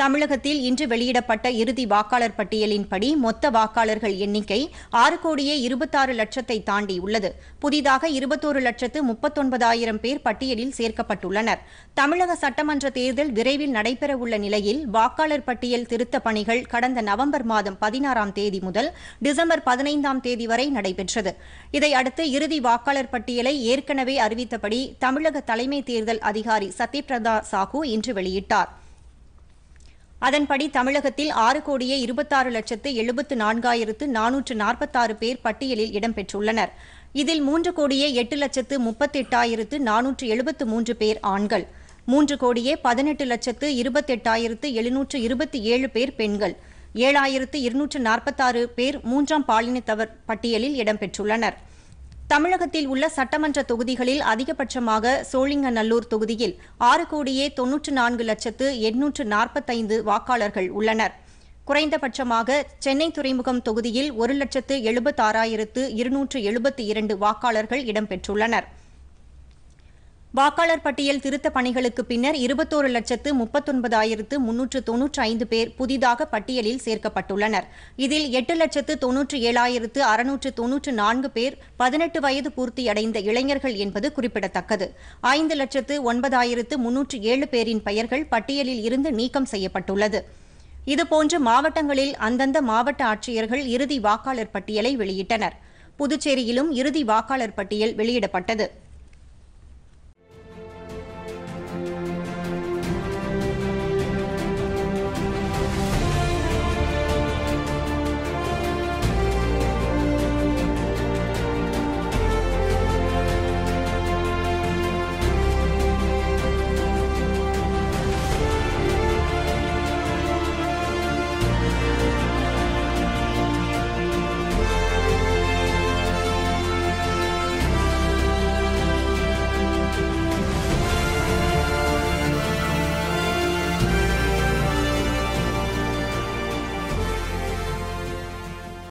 தமிழகத்தில் இன்று வெளியிடப்பட்ட இறுதி வாக்காளர் பட்டியலின்படி மொத்த வாக்காளர்கள் எண்ணிக்கை ஆறு கோடியே இருபத்தாறு லட்சத்தை தாண்டியுள்ளது புதிதாக இருபத்தோரு லட்சத்து முப்பத்தொன்பதாயிரம் பேர் பட்டியலில் சேர்க்கப்பட்டுள்ளனர் தமிழக சட்டமன்ற தேர்தல் விரைவில் நடைபெறவுள்ள நிலையில் வாக்காளர் பட்டியல் திருத்தப் பணிகள் கடந்த நவம்பர் மாதம் பதினாறாம் தேதி முதல் டிசம்பர் பதினைந்தாம் தேதி வரை நடைபெற்றது இதையடுத்து இறுதி வாக்காளர் பட்டியலை ஏற்கனவே அறிவித்தபடி தமிழக தலைமை தேர்தல் அதிகாரி சத்யபிரதா சாஹூ இன்று வெளியிட்டார் அதன்படி தமிழகத்தில் ஆறு கோடியே இருபத்தாறு லட்சத்து எழுபத்து நான்காயிரத்து நானூற்று நாற்பத்தாறு பேர் பட்டியலில் இடம்பெற்றுள்ளனர் இதில் மூன்று கோடியே எட்டு லட்சத்து முப்பத்தெட்டாயிரத்து நானூற்று எழுபத்து மூன்று பேர் ஆண்கள் மூன்று கோடியே பதினெட்டு லட்சத்து இருபத்தெட்டாயிரத்து எழுநூற்று இருபத்தி ஏழு பேர் பெண்கள் ஏழாயிரத்து இருநூற்று நாற்பத்தாறு பேர் மூன்றாம் பாலினத்தவர் பட்டியலில் இடம்பெற்றுள்ளனர் தமிழகத்தில் உள்ள சட்டமன்ற தொகுதிகளில் அதிகபட்சமாக சோழிங்கநல்லூர் தொகுதியில் ஆறு கோடியே தொன்னூற்று நான்கு லட்சத்து எண்ணூற்று நாற்பத்தைந்து வாக்காளர்கள் உள்ளனர் குறைந்தபட்சமாக சென்னை துறைமுகம் தொகுதியில் ஒரு லட்சத்து எழுபத்தாறாயிரத்து இருநூற்று எழுபத்தி இரண்டு வாக்காளர்கள் இடம்பெற்றுள்ளனர் வாக்காளர் பட்டியல் திருத்த பணிகளுக்கு பின்னர் இருபத்தோரு லட்சத்து முப்பத்தொன்பதாயிரத்து முன்னூற்று தொன்னூற்று ஐந்து பேர் புதிதாக பட்டியலில் சேர்க்கப்பட்டுள்ளனர் இதில் எட்டு லட்சத்து தொன்னூற்று ஏழாயிரத்து அறுநூற்று தொன்னூற்று நான்கு பேர் பதினெட்டு வயது பூர்த்தியடைந்த இளைஞர்கள் என்பது குறிப்பிடத்தக்கது ஐந்து லட்சத்து ஒன்பதாயிரத்து முன்னூற்று ஏழு பேரின் பெயர்கள் பட்டியலில் இருந்து நீக்கம் செய்யப்பட்டுள்ளது இதுபோன்று மாவட்டங்களில் அந்தந்த மாவட்ட ஆட்சியர்கள் இறுதி வாக்காளர் பட்டியலை வெளியிட்டனர் புதுச்சேரியிலும் இறுதி வாக்காளர் பட்டியல் வெளியிடப்பட்டது